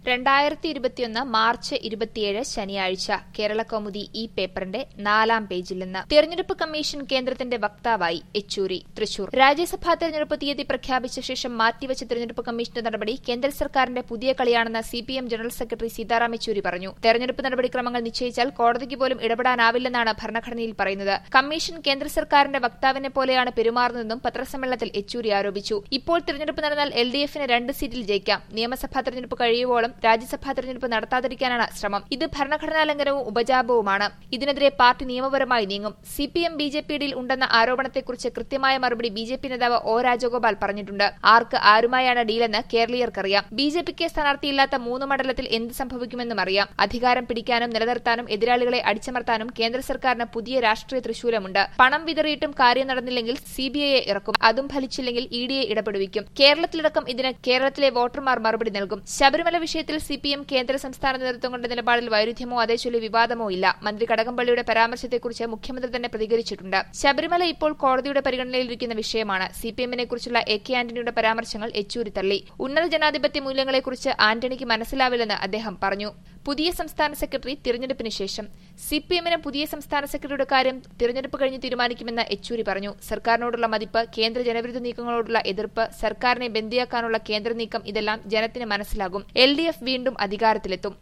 രണ്ടായിരത്തി ഇരുപത്തിയൊന്ന് മാർച്ച് ഇരുപത്തിയേഴ് ശനിയാഴ്ച കേരളകൗമുദി ഈ പേപ്പറിന്റെ നാലാം പേജിൽ നിന്ന് തെരഞ്ഞെടുപ്പ് കമ്മീഷൻ കേന്ദ്രത്തിന്റെ വക്താവായി യെച്ചൂരി തൃശൂർ രാജ്യസഭാ തെരഞ്ഞെടുപ്പ് തീയതി പ്രഖ്യാപിച്ച ശേഷം മാറ്റിവച്ച തെരഞ്ഞെടുപ്പ് കമ്മീഷന്റെ നടപടി കേന്ദ്ര സർക്കാരിന്റെ പുതിയ കളിയാണെന്ന് CPM general secretary Sitaram Yechury പറഞ്ഞു തെരഞ്ഞെടുപ്പ് നടപടിക്രമങ്ങൾ നിശ്ചയിച്ചാൽ കോടതിക്ക് പോലും ഇടപെടാനാവില്ലെന്നാണ് ഭരണഘടനയിൽ പറയുന്നത് കമ്മീഷൻ കേന്ദ്ര സർക്കാരിന്റെ വക്താവിനെ പോലെയാണ് പെരുമാറുന്നതെന്നും പത്രസമ്മേളനത്തിൽ യെച്ചൂരി ആരോപിച്ചു ഇപ്പോൾ തെരഞ്ഞെടുപ്പ് നടന്നാൽ എൽ ഡി എഫിന് രണ്ട് സീറ്റിൽ ജയിക്കാം നിയമസഭാ തെരഞ്ഞെടുപ്പ് കഴിയുവോളം രാജ്യസഭാ തെരഞ്ഞെടുപ്പ് നടത്താതിരിക്കാനാണ് ശ്രമം ഇത് ഭരണഘടനാ ലംഘനവും ഉപജാപവുമാണ് ഇതിനെതിരെ പാർട്ടി നിയമപരമായി നീങ്ങും സിപിഎം ബി ജെ പിയിൽ ഉണ്ടെന്ന ആരോപണത്തെക്കുറിച്ച് കൃത്യമായ മറുപടി ബി ജെ പി നേതാവ് ഒ രാജഗോപാൽ പറഞ്ഞിട്ടുണ്ട് ആർക്ക് ആരുമായാണ് ഡീലെന്ന് കേരളീയർക്കറിയാം ബി ജെ പിക്ക് സ്ഥാനാർത്ഥിയില്ലാത്ത മൂന്ന് മണ്ഡലത്തിൽ എന്ത് സംഭവിക്കുമെന്നും അറിയാം അധികാരം പിടിക്കാനും നിലനിർത്താനും എതിരാളികളെ അടിച്ചമർത്താനും കേന്ദ്ര സർക്കാരിന് പുതിയ രാഷ്ട്രീയ തൃശൂലമുണ്ട് പണം വിതറിയിട്ടും കാര്യം നടന്നില്ലെങ്കിൽ സിബിഐയെ ഇറക്കും അതും ഫലിച്ചില്ലെങ്കിൽ ഇ ഡിയെ ഇടപെടുവിക്കും കേരളത്തിലടക്കം ഇതിന് കേരളത്തിലെ വോട്ടർമാർ മറുപടി നൽകും ശബരിമല വിഷയത്തിൽ സിപിഎം കേന്ദ്ര സംസ്ഥാന നേതൃത്വങ്ങളുടെ നിലപാടിൽ വൈരുദ്ധ്യമോ അതേചൊല്ലി വിവാദമോ ഇല്ല മന്ത്രി കടകംപള്ളിയുടെ പരാമർശത്തെക്കുറിച്ച് മുഖ്യമന്ത്രി തന്നെ പ്രതികരിച്ചിട്ടുണ്ട് ശബരിമല ഇപ്പോൾ കോടതിയുടെ പരിഗണനയിലിരിക്കുന്ന വിഷയമാണ് സിപിഎമ്മിനെ കുറിച്ചുള്ള എ കെ ആന്റണിയുടെ പരാമർശങ്ങൾ യെച്ചൂരി തള്ളി ഉന്നത ജനാധിപത്യ മൂല്യങ്ങളെക്കുറിച്ച് ആന്റണിക്ക് മനസ്സിലാവില്ലെന്ന് അദ്ദേഹം പറഞ്ഞു പുതിയ സംസ്ഥാന സെക്രട്ടറി തിരഞ്ഞെടുപ്പിന് ശേഷം സിപിഎമ്മിന് പുതിയ സംസ്ഥാന സെക്രട്ടറിയുടെ കാര്യം തിരഞ്ഞെടുപ്പ് കഴിഞ്ഞ് തീരുമാനിക്കുമെന്ന് യെച്ചൂരി പറഞ്ഞു സർക്കാരിനോടുള്ള മതിപ്പ് കേന്ദ്ര ജനവിരുദ്ധ നീക്കങ്ങളോടുള്ള എതിർപ്പ് സർക്കാരിനെ ബന്ദിയാക്കാനുള്ള കേന്ദ്ര നീക്കം ഇതെല്ലാം ജനത്തിന് മനസ്സിലാകും എൽ വീണ്ടും അധികാരത്തിലെത്തും